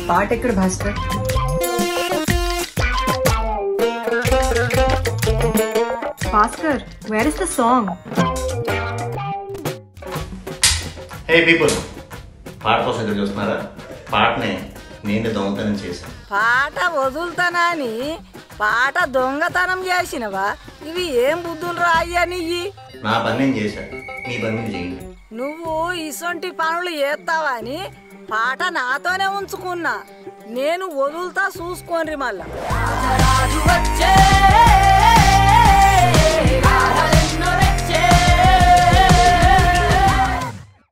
పాట ఎక్కడ Bhaskar Bhaskar where is the song hey people పాట కోసం ఎదురు చూస్తున్నారా పాటనే నేను దొంగతనం చేశాను పాట వదులుతానా అని పాట దొంగతనం చేసినవా ఇవి ఏం బుద్ధులు రాయ్యా నీయి నా పని నేను చేశాను మీ పని మీరు చేయండి నువ్వు ఇసొంటి పనులు చేస్తావా అని పాట నాతోనే ఉంచుకున్నా నేను వదులుతా చూసుకోండి మళ్ళా వచ్చే